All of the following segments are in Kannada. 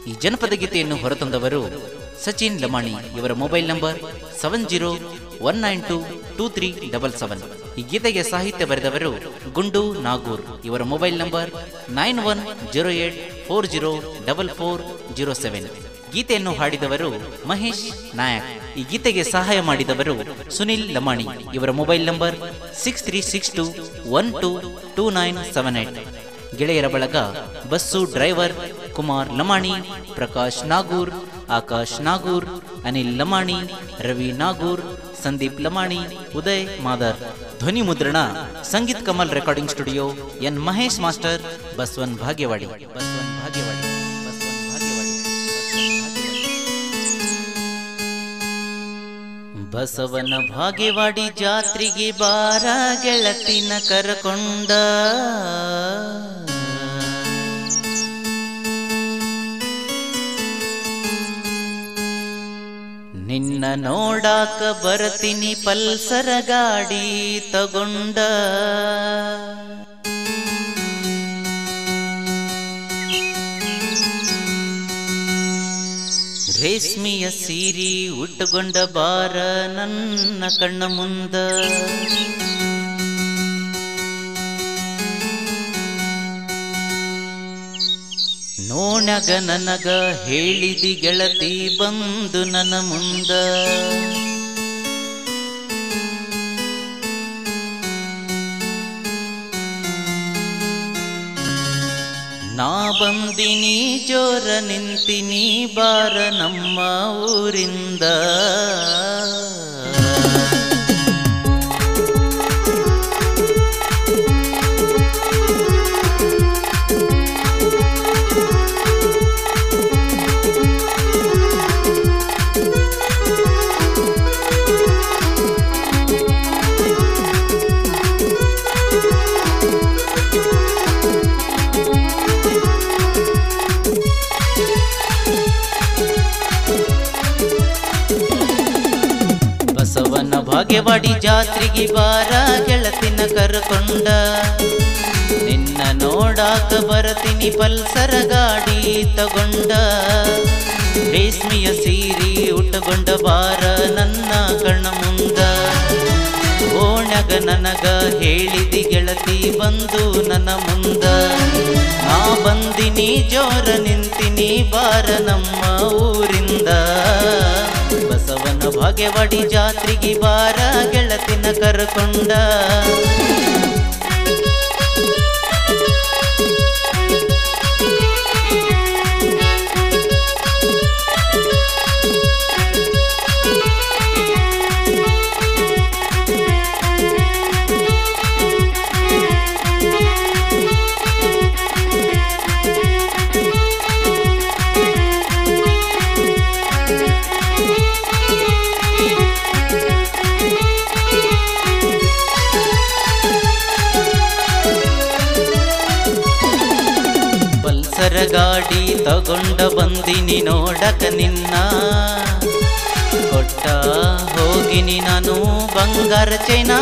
ಈ ಜನಪದ ಗೀತೆಯನ್ನು ಹೊರತಂದವರು ಸಚಿನ್ ಲಮಾಣಿ ಇವರ mobile number seven zero one nine two two three double seven ಈ ಗೀತೆಗೆ ಸಾಹಿತ್ಯ ಬರೆದವರು ಗುಂಡು ನಾಗೂರ್ ಇವರ mobile number nine one zero eight four zero double four zero seven ಗೀತೆಯನ್ನು ಹಾಡಿದವರು ಮಹೇಶ್ ನಾಯಕ್ ಈ ಗೀತೆಗೆ ಸಹಾಯ ಮಾಡಿದವರು ಸುನಿಲ್ ಲಮಾಣಿ ಇವರ mobile number six three six two one two two nine seven eight ಗೆಳೆಯರ ಬಳಗ ಬಸ್ಸು ಡ್ರೈವರ್ ಕುಮಾರ್ ಲಮಾಣಿ ಪ್ರಕಾಶ್ ನಾಗೂರ್ ಆಕಾಶ್ ನಾಗೂರ್ ಅನಿಲ್ ಲಮಾಣಿ ರವಿ ನಾಗೂರ್ ಸಂದೀಪ್ ಲಮಾಣಿ ಉದಯ್ ಮಾದರ್ ಧ್ವನಿ ಮುದ್ರಣ Sangeet Kamal recording studio N Mahesh master Basavan Bhagyawadi ಬಸವನ್ ಭಾಗ್ಯವಾಡಿ ಬಸವನ್ ಭಾಗ್ಯವಾಡಿ ಬಸವನ ಭಾಗ್ಯವಾಡಿ ಜಾತ್ರೆಗೆ ಬಾರ ಗೆಳತಿನ ಕರಕೊಂಡ ನಿನ್ನ ನೋಡಾಕ ಬರ್ತೀನಿ ಪಲ್ಸರ ಗಾಡಿ ತಗೊಂಡ ರೇಷ್ಮೆಯ ಸೀರಿ ಉಟ್ಟುಕೊಂಡ ಬಾರ ನನ್ನ ಕಣ್ಣ ಮುಂದ ನೋಣಗ ನನಗ ಹೇಳಿದಿ ಗೆಳತಿ ಬಂದು ನನ್ನ ಮುಂದ ನಾ ಬಂದಿನಿ ಜೋರ ನಿಂತಿನಿ ಬಾರ ನಮ್ಮ ಊರಿಂದ ಬಸವನ ಭಾಗ್ಯವಾಡಿ ಜಾತ್ರೆಗೆ ಬಾರ ಗೆಳತಿನ ಕರ್ಕೊಂಡ ನಿನ್ನ ನೋಡಾಕ ಬರತೀನಿ ಪಲ್ಸರ ಗಾಡಿ ತಗೊಂಡ ರೇಷ್ಮೆಯ ಸೀರಿ ಉಟ್ಟುಕೊಂಡ ಬಾರ ನನ್ನ ಕಣ್ಣ ಮುಂದ ಓಣಗ ನನಗ ಹೇಳಿದಿ ಗೆಳತಿ ಬಂದು ನನ್ನ ಮುಂದ ನಾ ಬಂದಿನಿ ಜೋರ ನಿಂತಿನಿ ಬಾರ ನಮ್ಮ ಊರಿಂದ ಬಸವನ ಭಾಗ್ಯವಾಡಿ ಜಾತ್ರೆಗೆ ಬಾರ ಗೆಳತಿನ ಕರ್ಕೊಂಡ ಪಲ್ಸರ ಗಾಡಿ ತಗೊಂಡ ಬಂದಿನಿ ನೋಡಕ ನಿನ್ನ ಕೊಟ್ಟ ಹೋಗಿನಿ ನಾನು ಬಂಗಾರ ಚೈನಾ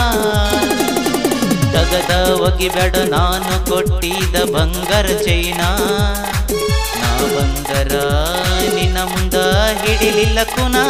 ತಗದ ಒಗಿಬೇಡ ನಾನು ಕೊಟ್ಟಿದ ಬಂಗಾರ ಚೈನಾ ನಾ ಬಂದರ ನಿನ್ನ ಮುಂದ ಹಿಡಿಲಿಲ್ಲ ಕುನಾ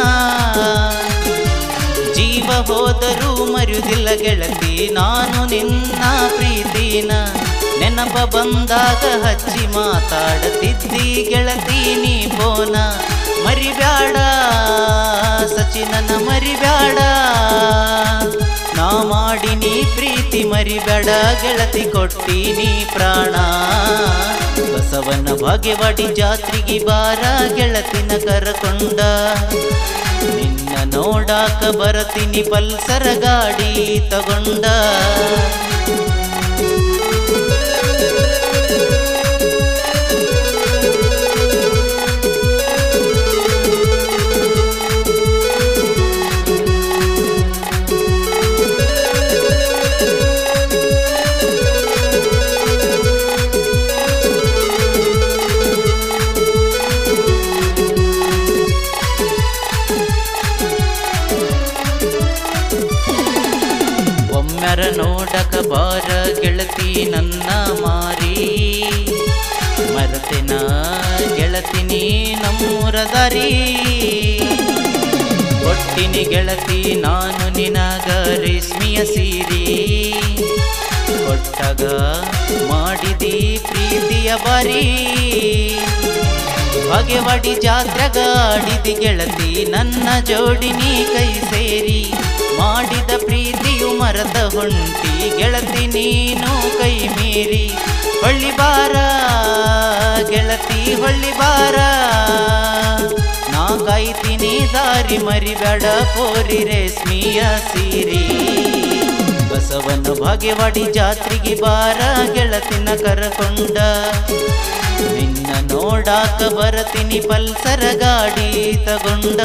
ಜೀವ ಹೋದರೂ ಮರುದಿಲ್ಲ ಗೆಳತಿ ನಾನು ನಿನ್ನ ಪ್ರೀತಿನ ನೆನಪ ಬಂದಾಗ ಹಚ್ಚಿ ಮಾತಾಡತಿದ್ದಿ ಗೆಳತಿ ನೀ ಬೋನ ಮರಿಬ್ಯಾಡ ಸಚಿನನ ಮರಿಬ್ಯಾಡ ನಾ ಮಾಡಿನಿ ಪ್ರೀತಿ ಮರಿಬೇಡ ಗೆಳತಿ ಕೊಟ್ಟಿನಿ ಪ್ರಾಣ ಬಸವನ ಭಾಗ್ಯವಾಡಿ ಜಾತ್ರೆಗೆ ಬಾರ ಗೆಳತಿನ ಕರಕೊಂಡ ನಿನ್ನ ನೋಡಾಕ ಬರತೀನಿ ಪಲ್ಸರ ಗಾಡಿ ತಗೊಂಡ ಒಮ್ಮೆರ ನೋಡಕ ಬಾರ ಗೆಳತಿ ನನ್ನ ಮಾರಿ ಮರತೆನ ಗೆಳತಿ ಗೆಳತಿನಿ ನಮ್ಮೂರ ದಾರಿ ಕೊಟ್ಟಿನಿ ಗೆಳತಿ ನಾನು ನಿನಗ ರೇಷ್ಮೆಯ ಸೀರೆ ಕೊಟ್ಟಾಗ ಮಾಡಿದಿ ಪ್ರೀತಿಯ ಬಾರಿ ಬಗೆವಾಡಿ ಜಾತ್ರೆಗ ಆಡಿದಿ ಗೆಳತಿ ನನ್ನ ಜೋಡಿನಿ ಕೈ ಸೇರಿ ಮಾಡಿದ ಪ್ರೀತಿಯು ಮರದ ಹೊಂಟಿ ಗೆಳತಿ ನೀನು ಕೈ ಮೀರಿ ಹೊಳ್ಳಿ ಬಾರ ಗೆಳತಿ ಹೊಳ್ಳಿ ಬಾರ ನಾ ಕಾಯ್ತೀನಿ ದಾರಿ ಮರಿಬೇಡ ಕೋರಿ ರೇಷ್ಮಿಯ ಸೀರಿ ಬಸವನ ಭಾಗ್ಯವಾಡಿ ಜಾತ್ರೆಗೆ ಬಾರ ಗೆಳತಿನ ಕರಕೊಂಡ ನಿನ್ನ ನೋಡಾಕ ಬರತೀನಿ ಪಲ್ಸರ ಗಾಡಿ ತಗೊಂಡ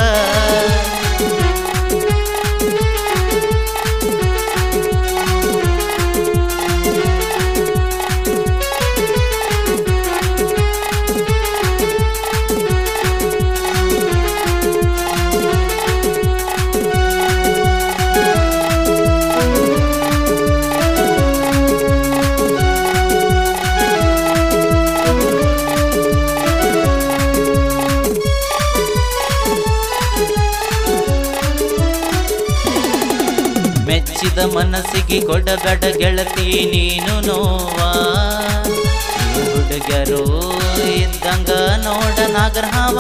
ಮೆಚ್ಚಿದ ಮನಸ್ಸಿಗೆ ಕೊಡಬೇಡ ಗೆಳತಿ ನೀನು ನೋವಾ ನೀವು ಹುಡುಗರು ಇದ್ದಂಗ ನೋಡ ನಾಗರಹಾವ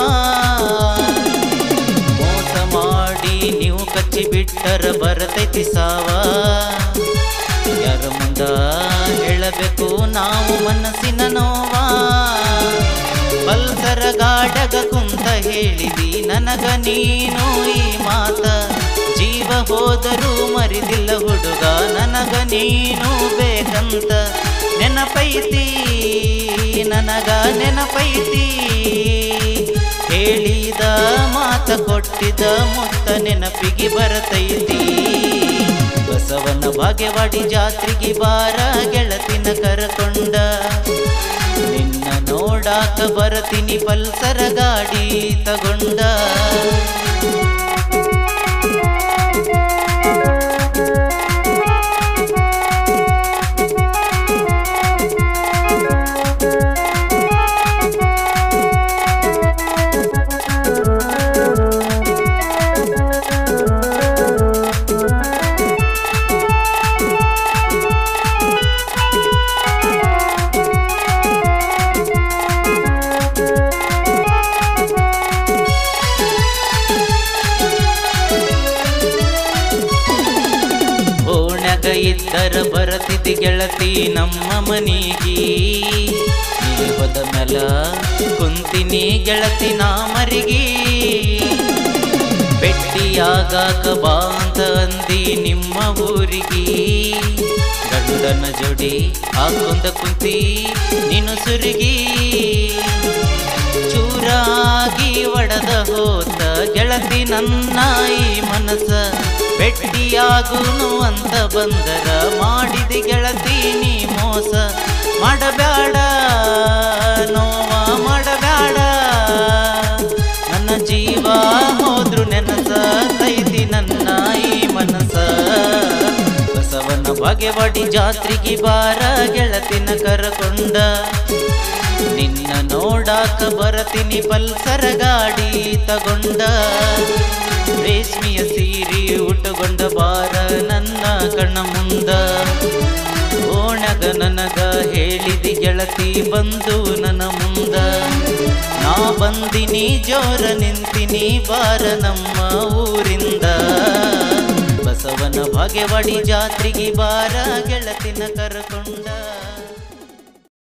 ಮೋಸ ಮಾಡಿ ನೀವು ಕಚ್ಚಿ ಬಿಟ್ಟರ ಬರತೈತಿ ಸಾವ ಯಾರ ಮುಂದ ಹೇಳಬೇಕು ನಾವು ಮನಸ್ಸಿನ ನೋವಾ ಪಲ್ಸರ ಗಾಡಗ ಕುಂತ ಹೇಳಿದಿ ನನಗ ನೀನು ಈ ಮಾತ ಜೀವ ಹೋದರೂ ಮರಿದಿಲ್ಲ ಹುಡುಗ ನನಗ ನೀನು ಬೇಕಂತ ನೆನಪೈತಿ ನನಗ ನೆನಪೈತಿ ಹೇಳಿದ ಮಾತ ಕೊಟ್ಟಿದ ಮುತ್ತ ನೆನಪಿಗೆ ಬರತೈತಿ ಬಸವನ ಭಾಗ್ಯವಾಡಿ ಜಾತ್ರೆಗೆ ಬಾರ ಗೆಳತಿನ ಕರಕೊಂಡ ನಿನ್ನ ನೋಡಾಕ ಬರತೀನಿ ಪಲ್ಸರ ಗಾಡಿ ತಗೊಂಡ ಓಣ್ಯಾಗ ಇದ್ದರ ಬರತಿದ್ದಿ ಗೆಳತಿ ನಮ್ಮ ಮನಿಗಿ ನೀ ಹೋದ ಮೇಲ ಕುಂತಿನಿ ಗೆಳತಿ ನಾ ಮರಿಗಿ ಭೆಟ್ಟಿಯಾಗಾಕ ಬಾ ಅಂತ ಅಂದಿ ನಿಮ್ಮ ಊರಿಗಿ ಗಂಡನ ಜೋಡಿ ಹಾಕೊಂಡ ಕುಂತಿ ನೀನು ಸುರುಗಿ ಚೂರಾಗಿ ಒಡದ ಹೋತ ಗೆಳತಿ ನನ್ನ ಈ ಮನಸ ಭೆಟ್ಟಿಯಾಗುನು ಅಂತ ಬಂದರ ಮಾಡಿದಿ ಗೆಳತಿ ನೀ ಮೋಸ ಮಾಡಬ್ಯಾಡ ನೋವ ಮಾಡಬ್ಯಾಡ ನನ್ನ ಜೀವ ಹೋದ್ರು ನೆನಸ ಕೈತಿ ನನ್ನ ಈ ಮನಸ ಬಸವನ ಬಗೆವಾಡಿ ಜಾತ್ರೆಗೆ ಬಾರ ಗೆಳತಿನ ಕರಕೊಂಡ ನಿನ್ನ ನೋಡಾಕ ಬರತೀನಿ ಪಲ್ಸರ ಗಾಡಿ ತಗೊಂಡ ರೇಷ್ಮೆಯ ಸೀರೆ ಉಟ್ಟುಕೊಂಡ ಬಾರ ನನ್ನ ಕಣ್ಣ ಮುಂದ ಓಣಗ ನನಗ ಹೇಳಿದಿ ಗೆಳತಿ ಬಂದು ನನ್ನ ಮುಂದ ನಾ ಬಂದಿನಿ ಜೋರ ನಿಂತಿನಿ ಬಾರ ನಮ್ಮ ಊರಿಂದ ಬಸವನ ಭಾಗ್ಯವಾಡಿ ಜಾತ್ರೆಗೆ ಬಾರ ಗೆಳತಿನ ಕರಕೊಂಡ